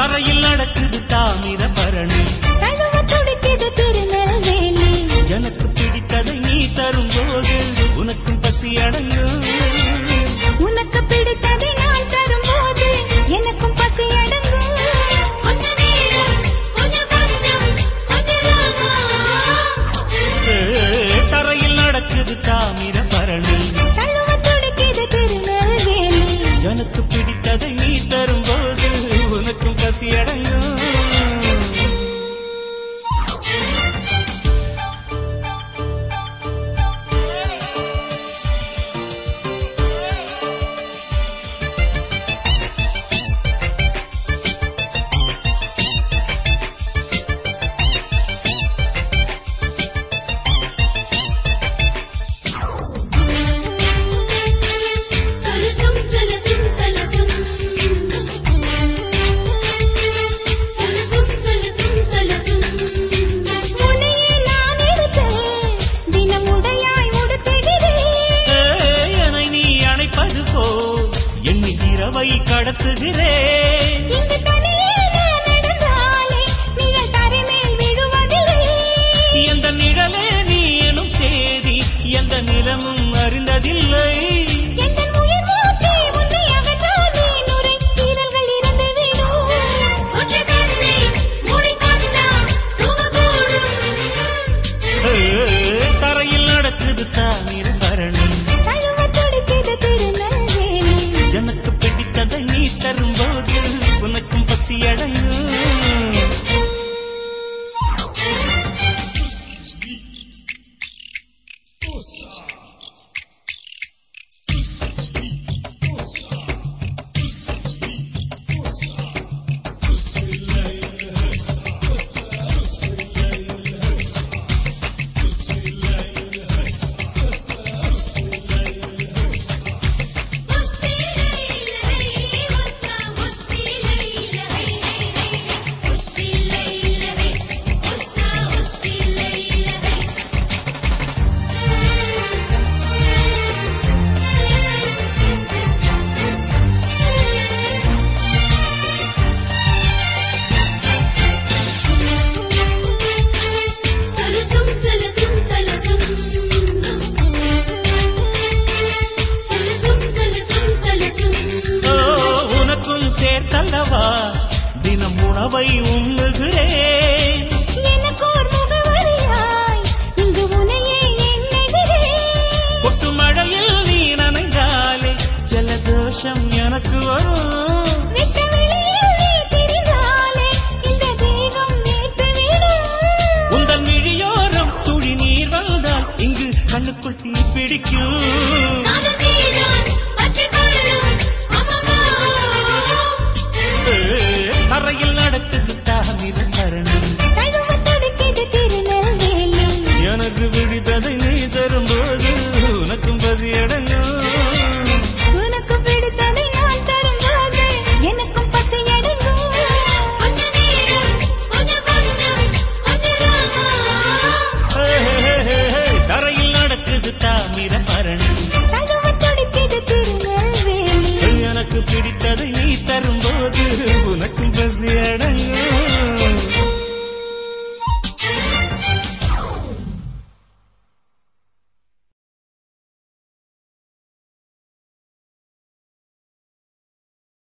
தரையில் நடக்குது தாமிர பரணி தழுவ துடிக்குது திருநெல்வேலி எனக்கு பிடித்ததை நீ தரும்போது உனக்கும் பசி அடங்கும் உனக்கு பிடித்ததை நான் தரும்போது எனக்கும் பசி அடங்கும் கொஞ்ச நேரம் கொஞ்சம் கொஞ்சம் கொஞ்சம் ஏ, தரையில் நடக்குது தாமிர பரணி தழுவ துடிக்குது திருநெல்வேலி எனக்கு பிடித்ததை நீ தரும்போது உனக்கும் பசி அடங்கும் சலசும் சலசும் சலசும் சலசும் சலசும் சலசும் உன்னையே நான் எடுத்து தினம் உடையாய் உடுத்துகிறேன் ஏ, என்னை நீ அணைப்பது போல் எண்ணி இரவை கடத்துகிறேன் இங்கு தனியே நான் நடந்தாலே நிழல் தரை மேல் விழுவதில்லை எந்த நிழலே நீ எனும் சேதி எந்த நிலமும் அறிந்ததில்லை எந்தன் உயிர் மூச்சே உன்னை அகற்றாதே நுரை ஈரல்கள் இருந்து விடும் ஒற்றை கண்ணை மூடிக்கொண்டால் தூங்கக்கூடும் ஏ, தரையில் நடக்குது தாமிர பரணி தழுவ துடிக்குது திருநெல்வேலி எனக்கு பிடித்ததை நீ தரும்போது உனக்கும் பசி அடங்கும் சலசும் சலசும் சலசும் சலசும் சலசும் சலசும் ஓ, உனக்கும் சேர்த்தல்லவா தினம் உணவை உண்ணுகிறேன் எனக்கோர் முகவரியாய் இங்கு உனையே எண்ணுகிறேன் கொட்டு மழையில் நீ நனைந்தாலே ஜலதோஷம் எனக்கு வரும்